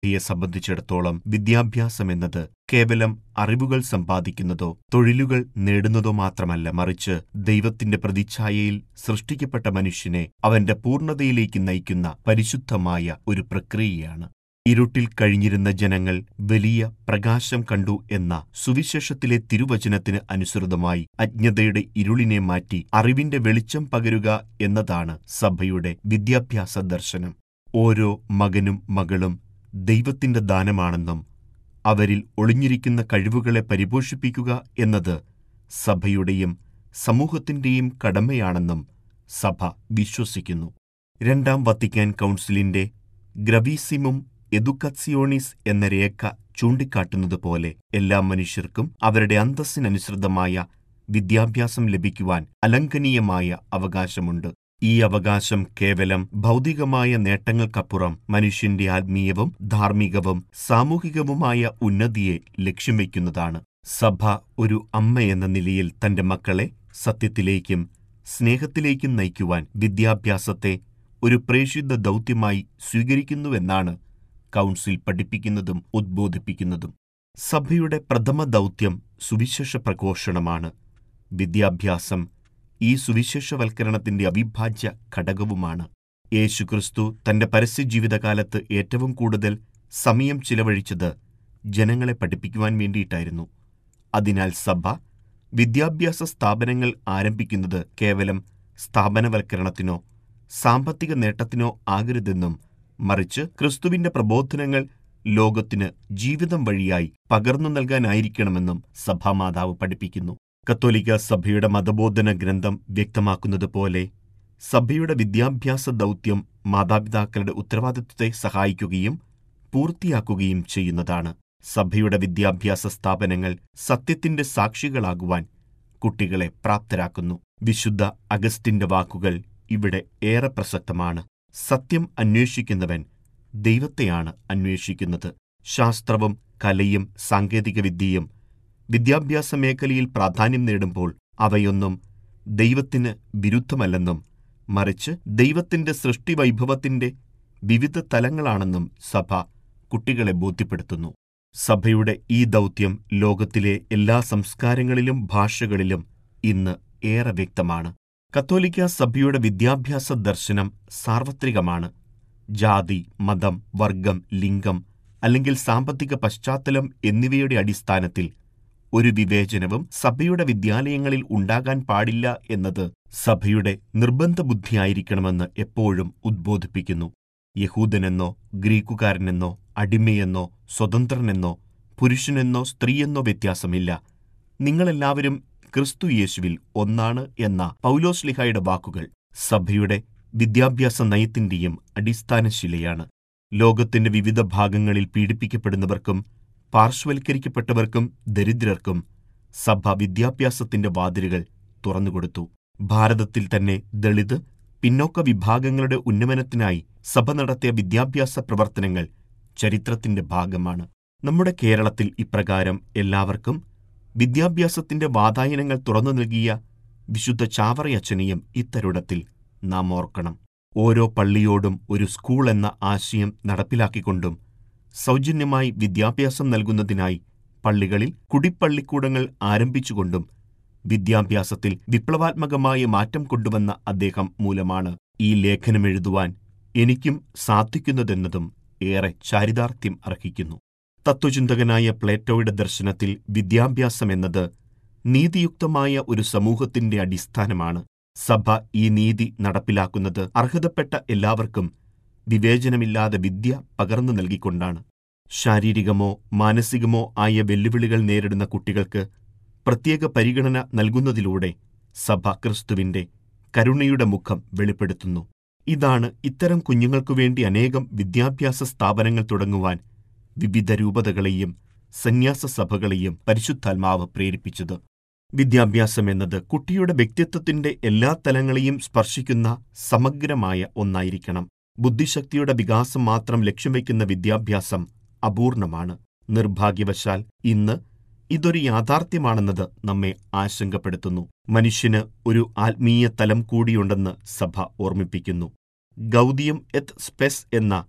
യെ സംബന്ധിച്ചിടത്തോളം വിദ്യാഭ്യാസം എന്നത് കേവലം അറിവുകൾ സമ്പാദിക്കുന്നതോ തൊഴിലുകൾ നേടുന്നതോ മാത്രമല്ല മറിച്ച് ദൈവത്തിന്റെ പ്രതിച്ഛായയിൽ സൃഷ്ടിക്കപ്പെട്ട മനുഷ്യനെ അവന്റെ പൂർണ്ണതയിലേക്ക് നയിക്കുന്ന പരിശുദ്ധമായ ഒരു പ്രക്രിയയാണ് ഇരുട്ടിൽ കഴിഞ്ഞിരുന്ന ജനങ്ങൾ വലിയ പ്രകാശം കണ്ടു എന്ന സുവിശേഷത്തിലെ തിരുവചനത്തിന് അനുസൃതമായി അജ്ഞതയുടെ ഇരുളിനെ മാറ്റി അറിവിന്റെ വെളിച്ചം പകരുക എന്നതാണ് സഭയുടെ വിദ്യാഭ്യാസ ദർശനം ഓരോ മകനും മകളും ദൈവത്തിന്റെ ദാനമാണെന്നും അവരിൽ ഒളിഞ്ഞിരിക്കുന്ന കഴിവുകളെ പരിപോഷിപ്പിക്കുക എന്നത് സഭയുടെയും സമൂഹത്തിന്റെയും കടമയാണെന്നും സഭ വിശ്വസിക്കുന്നു രണ്ടാം വത്തിക്കാൻ കൗൺസിലിന്റെ ഗ്രവീസിമും എദുക്കത്സിയോണിസ് എന്ന രേഖ ചൂണ്ടിക്കാട്ടുന്നതുപോലെ എല്ലാ മനുഷ്യർക്കും അവരുടെ അന്തസ്സിനനുസൃതമായ വിദ്യാഭ്യാസം ലഭിക്കുവാൻ അലംഘനീയമായ അവകാശമുണ്ട് ഈ അവകാശം കേവലം ഭൗതികമായ നേട്ടങ്ങൾക്കപ്പുറം മനുഷ്യന്റെ ആത്മീയവും ധാർമ്മികവും സാമൂഹികവുമായ ഉന്നതിയെ ലക്ഷ്യം വയ്ക്കുന്നതാണ് സഭ ഒരു അമ്മ എന്ന നിലയിൽ തന്റെ മക്കളെ സത്യത്തിലേക്കും സ്നേഹത്തിലേക്കും നയിക്കുവാൻ വിദ്യാഭ്യാസത്തെ ഒരു പ്രേഷിത ദൗത്യമായി സ്വീകരിക്കുന്നുവെന്നാണ് കൗൺസിൽ പഠിപ്പിക്കുന്നതും ഉദ്ബോധിപ്പിക്കുന്നതും സഭയുടെ പ്രഥമ ദൗത്യം സുവിശേഷ പ്രഘോഷണമാണ് വിദ്യാഭ്യാസം ഈ സുവിശേഷവൽക്കരണത്തിന്റെ അവിഭാജ്യ ഘടകവുമാണ് യേശുക്രിസ്തു തന്റെ പരസ്യജീവിതകാലത്ത് ഏറ്റവും കൂടുതൽ സമയം ചിലവഴിച്ചത് ജനങ്ങളെ പഠിപ്പിക്കുവാൻ വേണ്ടിയിട്ടായിരുന്നു അതിനാൽ സഭ വിദ്യാഭ്യാസ സ്ഥാപനങ്ങൾ ആരംഭിക്കുന്നത് കേവലം സ്ഥാപനവൽക്കരണത്തിനോ സാമ്പത്തിക നേട്ടത്തിനോ ആകരുതെന്നും മറിച്ച് ക്രിസ്തുവിന്റെ പ്രബോധനങ്ങൾ ലോകത്തിന് ജീവിതം വഴിയായി പകർന്നു നൽകാനായിരിക്കണമെന്നും സഭാമാതാവ് പഠിപ്പിക്കുന്നു കത്തോലിക്ക സഭയുടെ മതബോധന ഗ്രന്ഥം വ്യക്തമാക്കുന്നതുപോലെ സഭയുടെ വിദ്യാഭ്യാസ ദൗത്യം മാതാപിതാക്കളുടെ ഉത്തരവാദിത്വത്തെ സഹായിക്കുകയും പൂർത്തിയാക്കുകയും ചെയ്യുന്നതാണ് സഭയുടെ വിദ്യാഭ്യാസ സ്ഥാപനങ്ങൾ സത്യത്തിന്റെ സാക്ഷികളാകുവാൻ കുട്ടികളെ പ്രാപ്തരാക്കുന്നു വിശുദ്ധ അഗസ്റ്റിന്റെ വാക്കുകൾ ഇവിടെ ഏറെ പ്രസക്തമാണ് സത്യം അന്വേഷിക്കുന്നവൻ ദൈവത്തെയാണ് അന്വേഷിക്കുന്നത് ശാസ്ത്രവും കലയും സാങ്കേതികവിദ്യയും വിദ്യാഭ്യാസ മേഖലയിൽ പ്രാധാന്യം നേടുമ്പോൾ അവയൊന്നും ദൈവത്തിന് വിരുദ്ധമല്ലെന്നും മറിച്ച് ദൈവത്തിന്റെ സൃഷ്ടിവൈഭവത്തിന്റെ വിവിധ തലങ്ങളാണെന്നും സഭ കുട്ടികളെ ബോധ്യപ്പെടുത്തുന്നു സഭയുടെ ഈ ദൗത്യം ലോകത്തിലെ എല്ലാ സംസ്കാരങ്ങളിലും ഭാഷകളിലും ഇന്ന് ഏറെ വ്യക്തമാണ് കത്തോലിക്ക സഭയുടെ വിദ്യാഭ്യാസ ദർശനം സാർവത്രികമാണ് ജാതി മതം വർഗം ലിംഗം അല്ലെങ്കിൽ സാമ്പത്തിക പശ്ചാത്തലം എന്നിവയുടെ അടിസ്ഥാനത്തിൽ ഒരു വിവേചനവും സഭയുടെ വിദ്യാലയങ്ങളിൽ ഉണ്ടാകാൻ പാടില്ല എന്നത് സഭയുടെ നിർബന്ധ ബുദ്ധിയായിരിക്കണമെന്ന് എപ്പോഴും ഉദ്ബോധിപ്പിക്കുന്നു യഹൂദനെന്നോ ഗ്രീക്കുകാരനെന്നോ അടിമയെന്നോ സ്വതന്ത്രനെന്നോ പുരുഷനെന്നോ സ്ത്രീയെന്നോ വ്യത്യാസമില്ല നിങ്ങളെല്ലാവരും ക്രിസ്തു യേശുവിൽ ഒന്നാണ് എന്ന പൗലോസ്ലിഹായുടെ വാക്കുകൾ സഭയുടെ വിദ്യാഭ്യാസ നയത്തിന്റെയും അടിസ്ഥാനശിലയാണ് ലോകത്തിന്റെ വിവിധ ഭാഗങ്ങളിൽ പീഡിപ്പിക്കപ്പെടുന്നവർക്കും പാർശ്വവൽക്കരിക്കപ്പെട്ടവർക്കും ദരിദ്രർക്കും സഭ വിദ്യാഭ്യാസത്തിന്റെ വാതിലുകൾ തുറന്നുകൊടുത്തു ഭാരതത്തിൽ തന്നെ ദളിത് പിന്നോക്ക വിഭാഗങ്ങളുടെ ഉന്നമനത്തിനായി സഭ നടത്തിയ വിദ്യാഭ്യാസ പ്രവർത്തനങ്ങൾ ചരിത്രത്തിന്റെ ഭാഗമാണ് നമ്മുടെ കേരളത്തിൽ ഇപ്രകാരം എല്ലാവർക്കും വിദ്യാഭ്യാസത്തിന്റെ വാതായനങ്ങൾ തുറന്നു നൽകിയ വിശുദ്ധ ചാവറയച്ചനെയും ഇത്തരുടത്തിൽ നാം ഓർക്കണം ഓരോ പള്ളിയോടും ഒരു സ്കൂൾ എന്ന ആശയം നടപ്പിലാക്കിക്കൊണ്ടും സൗജന്യമായി വിദ്യാഭ്യാസം നൽകുന്നതിനായി പള്ളികളിൽ കുടിപ്പള്ളിക്കൂടങ്ങൾ ആരംഭിച്ചുകൊണ്ടും വിദ്യാഭ്യാസത്തിൽ വിപ്ലവാത്മകമായ മാറ്റം കൊണ്ടുവന്ന അദ്ദേഹം മൂലമാണ് ഈ ലേഖനമെഴുതുവാൻ എനിക്കും സാധിക്കുന്നതെന്നതും ഏറെ ചാരിതാർത്ഥ്യം അർഹിക്കുന്നു തത്വചിന്തകനായ പ്ലേറ്റോയുടെ ദർശനത്തിൽ വിദ്യാഭ്യാസം എന്നത് നീതിയുക്തമായ ഒരു സമൂഹത്തിന്റെ അടിസ്ഥാനമാണ് സഭ ഈ നീതി നടപ്പിലാക്കുന്നത് അർഹതപ്പെട്ട എല്ലാവർക്കും വിവേചനമില്ലാതെ വിദ്യ പകർന്നു നൽകിക്കൊണ്ടാണ് ശാരീരികമോ മാനസികമോ ആയ വെല്ലുവിളികൾ നേരിടുന്ന കുട്ടികൾക്ക് പ്രത്യേക പരിഗണന നൽകുന്നതിലൂടെ സഭ ക്രിസ്തുവിന്റെ കരുണയുടെ മുഖം വെളിപ്പെടുത്തുന്നു ഇതാണ് ഇത്തരം കുഞ്ഞുങ്ങൾക്കു വേണ്ടി അനേകം വിദ്യാഭ്യാസ സ്ഥാപനങ്ങൾ തുടങ്ങുവാൻ വിവിധ രൂപതകളെയും സന്യാസ സഭകളെയും പരിശുദ്ധാത്മാവ് പ്രേരിപ്പിച്ചത് വിദ്യാഭ്യാസം എന്നത് കുട്ടിയുടെ വ്യക്തിത്വത്തിന്റെ എല്ലാ തലങ്ങളെയും സ്പർശിക്കുന്ന സമഗ്രമായ ഒന്നായിരിക്കണം ബുദ്ധിശക്തിയുടെ വികാസം മാത്രം ലക്ഷ്യം വയ്ക്കുന്ന വിദ്യാഭ്യാസം അപൂർണമാണ് നിർഭാഗ്യവശാൽ ഇന്ന് ഇതൊരു യാഥാർത്ഥ്യമാണെന്നത് നമ്മെ ആശങ്കപ്പെടുത്തുന്നു മനുഷ്യന് ഒരു ആത്മീയ തലം കൂടിയുണ്ടെന്ന് സഭ ഓർമ്മിപ്പിക്കുന്നു ഗൗതിയം എത് സ്പെസ് എന്ന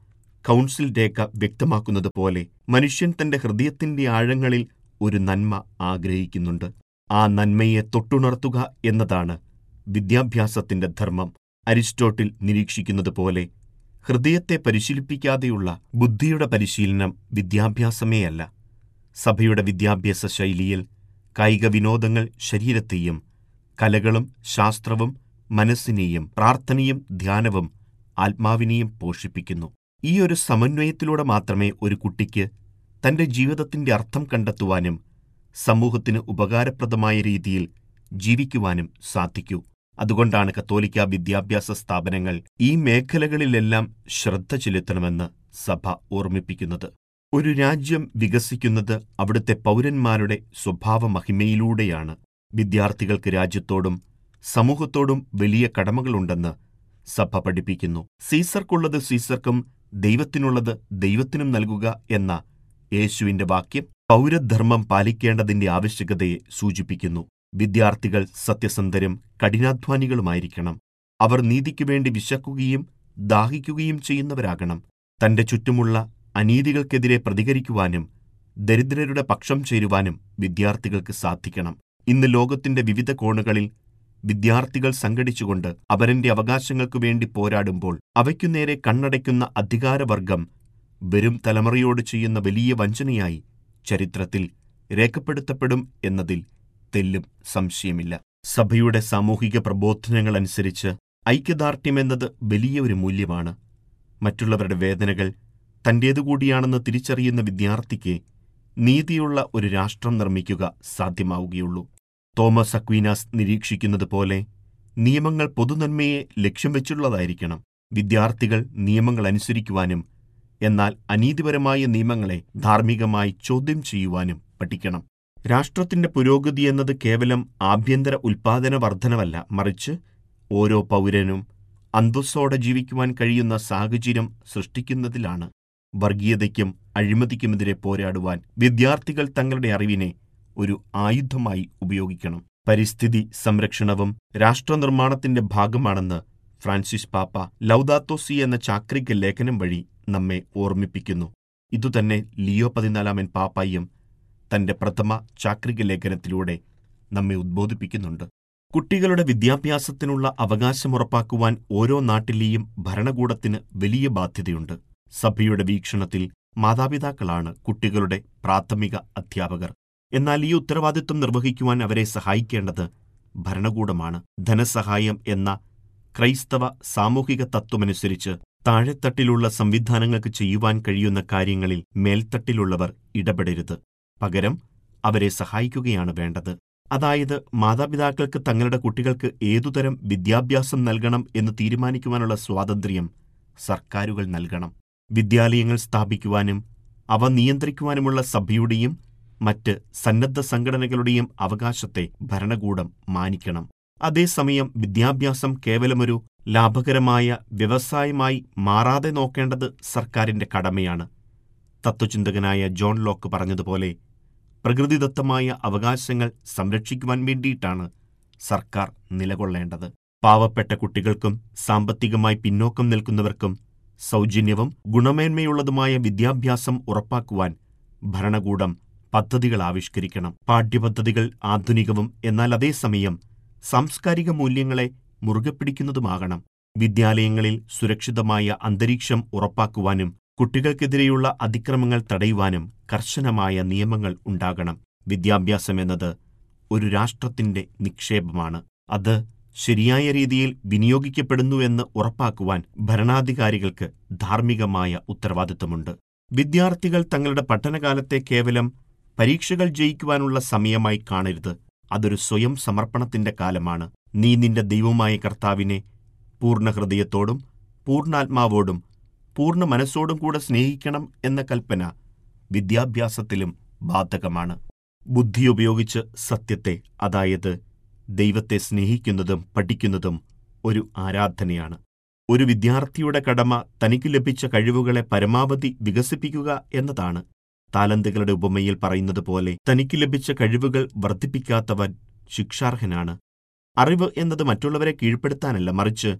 കൗൺസിൽ രേഖ വ്യക്തമാക്കുന്നത് പോലെ മനുഷ്യൻ തന്റെ ഹൃദയത്തിന്റെ ആഴങ്ങളിൽ ഒരു നന്മ ആഗ്രഹിക്കുന്നുണ്ട് ആ നന്മയെ തൊട്ടുണർത്തുക എന്നതാണ് വിദ്യാഭ്യാസത്തിന്റെ ധർമ്മം അരിസ്റ്റോട്ടിൽ നിരീക്ഷിക്കുന്നത് പോലെ ഹൃദയത്തെ പരിശീലിപ്പിക്കാതെയുള്ള ബുദ്ധിയുടെ പരിശീലനം വിദ്യാഭ്യാസമേയല്ല സഭയുടെ വിദ്യാഭ്യാസ ശൈലിയിൽ കായിക വിനോദങ്ങൾ ശരീരത്തെയും കലകളും ശാസ്ത്രവും മനസ്സിനെയും പ്രാർത്ഥനയും ധ്യാനവും ആത്മാവിനെയും പോഷിപ്പിക്കുന്നു ഈ ഒരു സമന്വയത്തിലൂടെ മാത്രമേ ഒരു കുട്ടിക്ക് തന്റെ ജീവിതത്തിന്റെ അർത്ഥം കണ്ടെത്തുവാനും സമൂഹത്തിന് ഉപകാരപ്രദമായ രീതിയിൽ ജീവിക്കുവാനും സാധിക്കൂ അതുകൊണ്ടാണ് കത്തോലിക്ക വിദ്യാഭ്യാസ സ്ഥാപനങ്ങൾ ഈ മേഖലകളിലെല്ലാം ശ്രദ്ധ ചെലുത്തണമെന്ന് സഭ ഓർമ്മിപ്പിക്കുന്നത് ഒരു രാജ്യം വികസിക്കുന്നത് അവിടുത്തെ പൗരന്മാരുടെ സ്വഭാവ മഹിമയിലൂടെയാണ് വിദ്യാർത്ഥികൾക്ക് രാജ്യത്തോടും സമൂഹത്തോടും വലിയ കടമകളുണ്ടെന്ന് സഭ പഠിപ്പിക്കുന്നു സീസർക്കുള്ളത് സീസർക്കും ദൈവത്തിനുള്ളത് ദൈവത്തിനും നൽകുക എന്ന യേശുവിന്റെ വാക്യം പൗരധർമ്മം പാലിക്കേണ്ടതിന്റെ ആവശ്യകതയെ സൂചിപ്പിക്കുന്നു വിദ്യാർത്ഥികൾ സത്യസന്ധരും കഠിനാധ്വാനികളുമായിരിക്കണം അവർ നീതിക്കു വേണ്ടി വിശക്കുകയും ദാഹിക്കുകയും ചെയ്യുന്നവരാകണം തന്റെ ചുറ്റുമുള്ള അനീതികൾക്കെതിരെ പ്രതികരിക്കുവാനും ദരിദ്രരുടെ പക്ഷം ചേരുവാനും വിദ്യാർത്ഥികൾക്ക് സാധിക്കണം ഇന്ന് ലോകത്തിന്റെ വിവിധ കോണുകളിൽ വിദ്യാർത്ഥികൾ സംഘടിച്ചുകൊണ്ട് അവരന്റെ അവകാശങ്ങൾക്കു വേണ്ടി പോരാടുമ്പോൾ അവയ്ക്കു നേരെ കണ്ണടയ്ക്കുന്ന അധികാരവർഗം വരും തലമുറയോട് ചെയ്യുന്ന വലിയ വഞ്ചനയായി ചരിത്രത്തിൽ രേഖപ്പെടുത്തപ്പെടും എന്നതിൽ തെല്ലും സംശയമില്ല സഭയുടെ സാമൂഹിക പ്രബോധനങ്ങളനുസരിച്ച് ഐക്യദാർഢ്യമെന്നത് വലിയ ഒരു മൂല്യമാണ് മറ്റുള്ളവരുടെ വേദനകൾ തന്റേതുകൂടിയാണെന്ന് തിരിച്ചറിയുന്ന വിദ്യാർത്ഥിക്ക് നീതിയുള്ള ഒരു രാഷ്ട്രം നിർമ്മിക്കുക സാധ്യമാവുകയുള്ളൂ തോമസ് അക്വീനാസ് നിരീക്ഷിക്കുന്നത് പോലെ നിയമങ്ങൾ പൊതുനന്മയെ ലക്ഷ്യം വെച്ചുള്ളതായിരിക്കണം വിദ്യാർത്ഥികൾ നിയമങ്ങൾ അനുസരിക്കുവാനും എന്നാൽ അനീതിപരമായ നിയമങ്ങളെ ധാർമ്മികമായി ചോദ്യം ചെയ്യുവാനും പഠിക്കണം രാഷ്ട്രത്തിന്റെ പുരോഗതി എന്നത് കേവലം ആഭ്യന്തര ഉൽപാദന വർധനവല്ല മറിച്ച് ഓരോ പൗരനും അന്തസ്സോടെ ജീവിക്കുവാൻ കഴിയുന്ന സാഹചര്യം സൃഷ്ടിക്കുന്നതിലാണ് വർഗീയതയ്ക്കും അഴിമതിക്കുമെതിരെ പോരാടുവാൻ വിദ്യാർത്ഥികൾ തങ്ങളുടെ അറിവിനെ ഒരു ആയുധമായി ഉപയോഗിക്കണം പരിസ്ഥിതി സംരക്ഷണവും രാഷ്ട്രനിർമ്മാണത്തിന്റെ ഭാഗമാണെന്ന് ഫ്രാൻസിസ് പാപ്പ ലൗദാത്തോസി എന്ന ചാക്രിക ലേഖനം വഴി നമ്മെ ഓർമ്മിപ്പിക്കുന്നു ഇതുതന്നെ ലിയോ പതിനാലാമൻ പാപ്പായും തന്റെ പ്രഥമ ചാക്രിക ലേഖനത്തിലൂടെ നമ്മെ ഉദ്ബോധിപ്പിക്കുന്നുണ്ട് കുട്ടികളുടെ വിദ്യാഭ്യാസത്തിനുള്ള അവകാശമുറപ്പാക്കുവാൻ ഓരോ നാട്ടിലെയും ഭരണകൂടത്തിന് വലിയ ബാധ്യതയുണ്ട് സഭയുടെ വീക്ഷണത്തിൽ മാതാപിതാക്കളാണ് കുട്ടികളുടെ പ്രാഥമിക അധ്യാപകർ എന്നാൽ ഈ ഉത്തരവാദിത്വം നിർവഹിക്കുവാൻ അവരെ സഹായിക്കേണ്ടത് ഭരണകൂടമാണ് ധനസഹായം എന്ന ക്രൈസ്തവ സാമൂഹിക തത്വമനുസരിച്ച് താഴെത്തട്ടിലുള്ള സംവിധാനങ്ങൾക്ക് ചെയ്യുവാൻ കഴിയുന്ന കാര്യങ്ങളിൽ മേൽത്തട്ടിലുള്ളവർ ഇടപെടരുത് പകരം അവരെ സഹായിക്കുകയാണ് വേണ്ടത് അതായത് മാതാപിതാക്കൾക്ക് തങ്ങളുടെ കുട്ടികൾക്ക് ഏതുതരം വിദ്യാഭ്യാസം നൽകണം എന്ന് തീരുമാനിക്കുവാനുള്ള സ്വാതന്ത്ര്യം സർക്കാരുകൾ നൽകണം വിദ്യാലയങ്ങൾ സ്ഥാപിക്കുവാനും അവ നിയന്ത്രിക്കുവാനുമുള്ള സഭയുടെയും മറ്റ് സന്നദ്ധ സംഘടനകളുടെയും അവകാശത്തെ ഭരണകൂടം മാനിക്കണം അതേസമയം വിദ്യാഭ്യാസം കേവലമൊരു ലാഭകരമായ വ്യവസായമായി മാറാതെ നോക്കേണ്ടത് സർക്കാരിന്റെ കടമയാണ് തത്വചിന്തകനായ ജോൺ ലോക്ക് പറഞ്ഞതുപോലെ പ്രകൃതിദത്തമായ അവകാശങ്ങൾ സംരക്ഷിക്കുവാൻ വേണ്ടിയിട്ടാണ് സർക്കാർ നിലകൊള്ളേണ്ടത് പാവപ്പെട്ട കുട്ടികൾക്കും സാമ്പത്തികമായി പിന്നോക്കം നിൽക്കുന്നവർക്കും സൗജന്യവും ഗുണമേന്മയുള്ളതുമായ വിദ്യാഭ്യാസം ഉറപ്പാക്കുവാൻ ഭരണകൂടം പദ്ധതികൾ ആവിഷ്കരിക്കണം പാഠ്യപദ്ധതികൾ ആധുനികവും എന്നാൽ അതേസമയം സാംസ്കാരിക മൂല്യങ്ങളെ മുറുകെ പിടിക്കുന്നതുമാകണം വിദ്യാലയങ്ങളിൽ സുരക്ഷിതമായ അന്തരീക്ഷം ഉറപ്പാക്കുവാനും കുട്ടികൾക്കെതിരെയുള്ള അതിക്രമങ്ങൾ തടയുവാനും കർശനമായ നിയമങ്ങൾ ഉണ്ടാകണം വിദ്യാഭ്യാസം എന്നത് ഒരു രാഷ്ട്രത്തിന്റെ നിക്ഷേപമാണ് അത് ശരിയായ രീതിയിൽ വിനിയോഗിക്കപ്പെടുന്നുവെന്ന് ഉറപ്പാക്കുവാൻ ഭരണാധികാരികൾക്ക് ധാർമ്മികമായ ഉത്തരവാദിത്തമുണ്ട് വിദ്യാർത്ഥികൾ തങ്ങളുടെ പഠനകാലത്തെ കേവലം പരീക്ഷകൾ ജയിക്കുവാനുള്ള സമയമായി കാണരുത് അതൊരു സ്വയം സമർപ്പണത്തിന്റെ കാലമാണ് നീ നിന്റെ ദൈവമായ കർത്താവിനെ പൂർണ്ണ ഹൃദയത്തോടും പൂർണ്ണാത്മാവോടും പൂർണ്ണ മനസ്സോടും കൂടെ സ്നേഹിക്കണം എന്ന കൽപ്പന വിദ്യാഭ്യാസത്തിലും ബാധകമാണ് ബുദ്ധി ഉപയോഗിച്ച് സത്യത്തെ അതായത് ദൈവത്തെ സ്നേഹിക്കുന്നതും പഠിക്കുന്നതും ഒരു ആരാധനയാണ് ഒരു വിദ്യാർത്ഥിയുടെ കടമ തനിക്ക് ലഭിച്ച കഴിവുകളെ പരമാവധി വികസിപ്പിക്കുക എന്നതാണ് താലന്തുകളുടെ ഉപമയിൽ പറയുന്നത് പോലെ തനിക്ക് ലഭിച്ച കഴിവുകൾ വർദ്ധിപ്പിക്കാത്തവൻ ശിക്ഷാർഹനാണ് അറിവ് എന്നത് മറ്റുള്ളവരെ കീഴ്പ്പെടുത്താനല്ല മറിച്ച്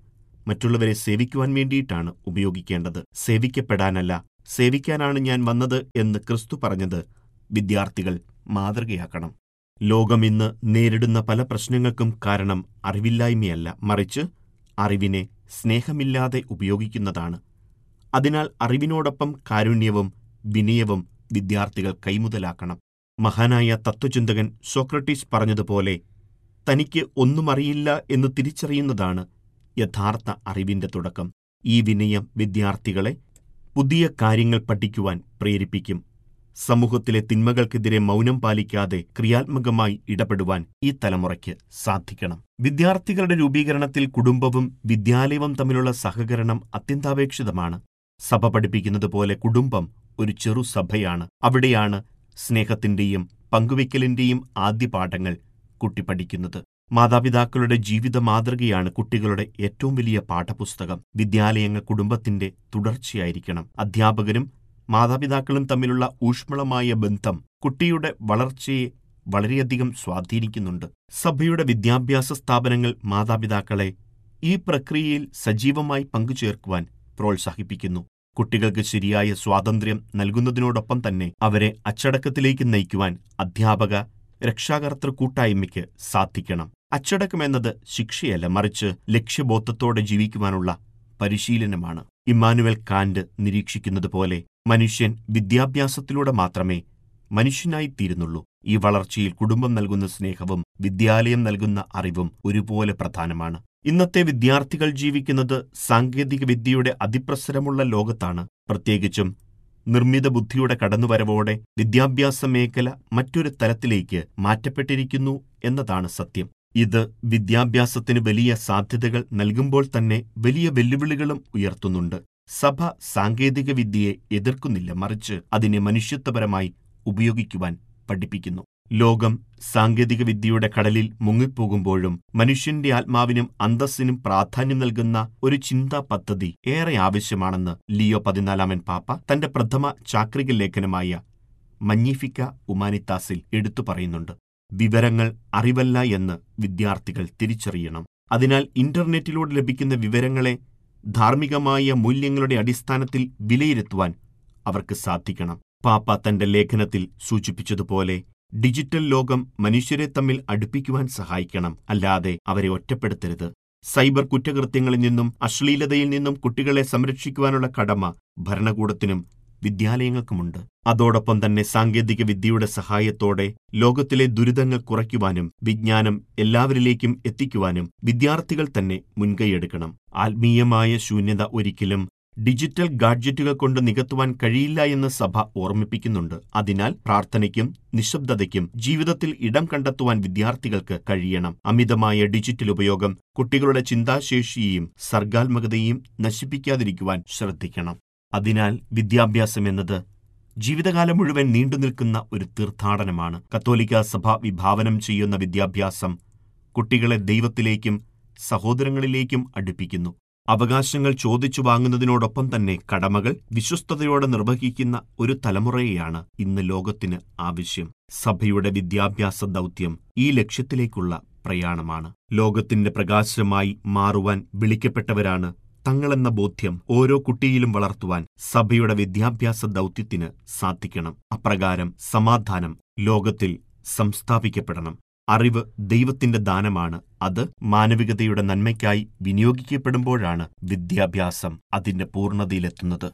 മറ്റുള്ളവരെ സേവിക്കുവാൻ വേണ്ടിയിട്ടാണ് ഉപയോഗിക്കേണ്ടത് സേവിക്കപ്പെടാനല്ല സേവിക്കാനാണ് ഞാൻ വന്നത് എന്ന് ക്രിസ്തു പറഞ്ഞത് വിദ്യാർത്ഥികൾ മാതൃകയാക്കണം ലോകം ഇന്ന് നേരിടുന്ന പല പ്രശ്നങ്ങൾക്കും കാരണം അറിവില്ലായ്മയല്ല മറിച്ച് അറിവിനെ സ്നേഹമില്ലാതെ ഉപയോഗിക്കുന്നതാണ് അതിനാൽ അറിവിനോടൊപ്പം കാരുണ്യവും വിനയവും വിദ്യാർത്ഥികൾ കൈമുതലാക്കണം മഹാനായ തത്വചിന്തകൻ സോക്രട്ടീസ് പറഞ്ഞതുപോലെ തനിക്ക് ഒന്നും അറിയില്ല എന്ന് തിരിച്ചറിയുന്നതാണ് യഥാർത്ഥ അറിവിന്റെ തുടക്കം ഈ വിനയം വിദ്യാർത്ഥികളെ പുതിയ കാര്യങ്ങൾ പഠിക്കുവാൻ പ്രേരിപ്പിക്കും സമൂഹത്തിലെ തിന്മകൾക്കെതിരെ മൗനം പാലിക്കാതെ ക്രിയാത്മകമായി ഇടപെടുവാൻ ഈ തലമുറയ്ക്ക് സാധിക്കണം വിദ്യാർത്ഥികളുടെ രൂപീകരണത്തിൽ കുടുംബവും വിദ്യാലയവും തമ്മിലുള്ള സഹകരണം അത്യന്താപേക്ഷിതമാണ് സഭ പഠിപ്പിക്കുന്നത് പോലെ കുടുംബം ഒരു ചെറു സഭയാണ് അവിടെയാണ് സ്നേഹത്തിന്റെയും പങ്കുവയ്ക്കലിന്റെയും ആദ്യ പാഠങ്ങൾ കുട്ടി പഠിക്കുന്നത് മാതാപിതാക്കളുടെ ജീവിത മാതൃകയാണ് കുട്ടികളുടെ ഏറ്റവും വലിയ പാഠപുസ്തകം വിദ്യാലയങ്ങൾ കുടുംബത്തിന്റെ തുടർച്ചയായിരിക്കണം അധ്യാപകരും മാതാപിതാക്കളും തമ്മിലുള്ള ഊഷ്മളമായ ബന്ധം കുട്ടിയുടെ വളർച്ചയെ വളരെയധികം സ്വാധീനിക്കുന്നുണ്ട് സഭയുടെ വിദ്യാഭ്യാസ സ്ഥാപനങ്ങൾ മാതാപിതാക്കളെ ഈ പ്രക്രിയയിൽ സജീവമായി പങ്കുചേർക്കുവാൻ പ്രോത്സാഹിപ്പിക്കുന്നു കുട്ടികൾക്ക് ശരിയായ സ്വാതന്ത്ര്യം നൽകുന്നതിനോടൊപ്പം തന്നെ അവരെ അച്ചടക്കത്തിലേക്ക് നയിക്കുവാൻ അധ്യാപക രക്ഷാകർതൃ കൂട്ടായ്മയ്ക്ക് സാധിക്കണം അച്ചടക്കമെന്നത് ശിക്ഷയല്ല മറിച്ച് ലക്ഷ്യബോധത്തോടെ ജീവിക്കുവാനുള്ള പരിശീലനമാണ് ഇമ്മാനുവൽ കാന്റ് നിരീക്ഷിക്കുന്നതുപോലെ മനുഷ്യൻ വിദ്യാഭ്യാസത്തിലൂടെ മാത്രമേ മനുഷ്യനായിത്തീരുന്നുള്ളൂ ഈ വളർച്ചയിൽ കുടുംബം നൽകുന്ന സ്നേഹവും വിദ്യാലയം നൽകുന്ന അറിവും ഒരുപോലെ പ്രധാനമാണ് ഇന്നത്തെ വിദ്യാർത്ഥികൾ ജീവിക്കുന്നത് സാങ്കേതിക വിദ്യയുടെ അതിപ്രസരമുള്ള ലോകത്താണ് പ്രത്യേകിച്ചും നിർമ്മിത ബുദ്ധിയുടെ കടന്നുവരവോടെ വിദ്യാഭ്യാസ മേഖല മറ്റൊരു തലത്തിലേക്ക് മാറ്റപ്പെട്ടിരിക്കുന്നു എന്നതാണ് സത്യം ഇത് വിദ്യാഭ്യാസത്തിന് വലിയ സാധ്യതകൾ നൽകുമ്പോൾ തന്നെ വലിയ വെല്ലുവിളികളും ഉയർത്തുന്നുണ്ട് സഭ സാങ്കേതിക വിദ്യയെ എതിർക്കുന്നില്ല മറിച്ച് അതിനെ മനുഷ്യത്വപരമായി ഉപയോഗിക്കുവാൻ പഠിപ്പിക്കുന്നു ലോകം സാങ്കേതിക വിദ്യയുടെ കടലിൽ മുങ്ങിപ്പോകുമ്പോഴും മനുഷ്യന്റെ ആത്മാവിനും അന്തസ്സിനും പ്രാധാന്യം നൽകുന്ന ഒരു ചിന്താ പദ്ധതി ഏറെ ആവശ്യമാണെന്ന് ലിയോ പതിനാലാമൻ പാപ്പ തന്റെ പ്രഥമ ചാക്രിക ലേഖനമായ മഞ്ഞിഫിക്ക ഉമാനിത്താസിൽ എടുത്തു പറയുന്നുണ്ട് വിവരങ്ങൾ അറിവല്ല എന്ന് വിദ്യാർത്ഥികൾ തിരിച്ചറിയണം അതിനാൽ ഇന്റർനെറ്റിലൂടെ ലഭിക്കുന്ന വിവരങ്ങളെ ധാർമ്മികമായ മൂല്യങ്ങളുടെ അടിസ്ഥാനത്തിൽ വിലയിരുത്തുവാൻ അവർക്ക് സാധിക്കണം പാപ്പ തന്റെ ലേഖനത്തിൽ സൂചിപ്പിച്ചതുപോലെ ഡിജിറ്റൽ ലോകം മനുഷ്യരെ തമ്മിൽ അടുപ്പിക്കുവാൻ സഹായിക്കണം അല്ലാതെ അവരെ ഒറ്റപ്പെടുത്തരുത് സൈബർ കുറ്റകൃത്യങ്ങളിൽ നിന്നും അശ്ലീലതയിൽ നിന്നും കുട്ടികളെ സംരക്ഷിക്കുവാനുള്ള കടമ ഭരണകൂടത്തിനും വിദ്യാലയങ്ങൾക്കുമുണ്ട് അതോടൊപ്പം തന്നെ സാങ്കേതിക വിദ്യയുടെ സഹായത്തോടെ ലോകത്തിലെ ദുരിതങ്ങൾ കുറയ്ക്കുവാനും വിജ്ഞാനം എല്ലാവരിലേക്കും എത്തിക്കുവാനും വിദ്യാർത്ഥികൾ തന്നെ മുൻകൈയെടുക്കണം ആത്മീയമായ ശൂന്യത ഒരിക്കലും ഡിജിറ്റൽ ഗാഡ്ജറ്റുകൾ കൊണ്ട് നികത്തുവാൻ കഴിയില്ല എന്ന് സഭ ഓർമ്മിപ്പിക്കുന്നുണ്ട് അതിനാൽ പ്രാർത്ഥനയ്ക്കും നിശബ്ദതയ്ക്കും ജീവിതത്തിൽ ഇടം കണ്ടെത്തുവാൻ വിദ്യാർത്ഥികൾക്ക് കഴിയണം അമിതമായ ഡിജിറ്റൽ ഉപയോഗം കുട്ടികളുടെ ചിന്താശേഷിയെയും സർഗാത്മകതയെയും നശിപ്പിക്കാതിരിക്കുവാൻ ശ്രദ്ധിക്കണം അതിനാൽ വിദ്യാഭ്യാസം എന്നത് ജീവിതകാലം മുഴുവൻ നീണ്ടുനിൽക്കുന്ന ഒരു തീർത്ഥാടനമാണ് കത്തോലിക്ക സഭ വിഭാവനം ചെയ്യുന്ന വിദ്യാഭ്യാസം കുട്ടികളെ ദൈവത്തിലേക്കും സഹോദരങ്ങളിലേക്കും അടുപ്പിക്കുന്നു അവകാശങ്ങൾ ചോദിച്ചു വാങ്ങുന്നതിനോടൊപ്പം തന്നെ കടമകൾ വിശ്വസ്തയോടെ നിർവഹിക്കുന്ന ഒരു തലമുറയെയാണ് ഇന്ന് ലോകത്തിന് ആവശ്യം സഭയുടെ വിദ്യാഭ്യാസ ദൗത്യം ഈ ലക്ഷ്യത്തിലേക്കുള്ള പ്രയാണമാണ് ലോകത്തിന്റെ പ്രകാശമായി മാറുവാൻ വിളിക്കപ്പെട്ടവരാണ് തങ്ങളെന്ന ബോധ്യം ഓരോ കുട്ടിയിലും വളർത്തുവാൻ സഭയുടെ വിദ്യാഭ്യാസ ദൗത്യത്തിന് സാധിക്കണം അപ്രകാരം സമാധാനം ലോകത്തിൽ സംസ്ഥാപിക്കപ്പെടണം അറിവ് ദൈവത്തിന്റെ ദാനമാണ് അത് മാനവികതയുടെ നന്മയ്ക്കായി വിനിയോഗിക്കപ്പെടുമ്പോഴാണ് വിദ്യാഭ്യാസം അതിന്റെ പൂർണ്ണതയിലെത്തുന്നത്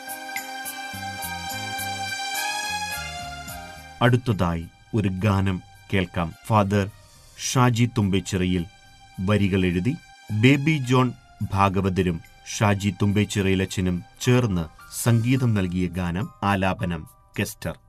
അടുത്തതായി ഒരു ഗാനം കേൾക്കാം ഫാദർ ഷാജി തുമ്പേച്ചിറയിൽ വരികൾ എഴുതി ബേബി ജോൺ ഭാഗവതരും ഷാജി തുമ്പേച്ചിറയിലച്ചനും ചേർന്ന് സംഗീതം നൽകിയ ഗാനം ആലാപനം കെസ്റ്റർ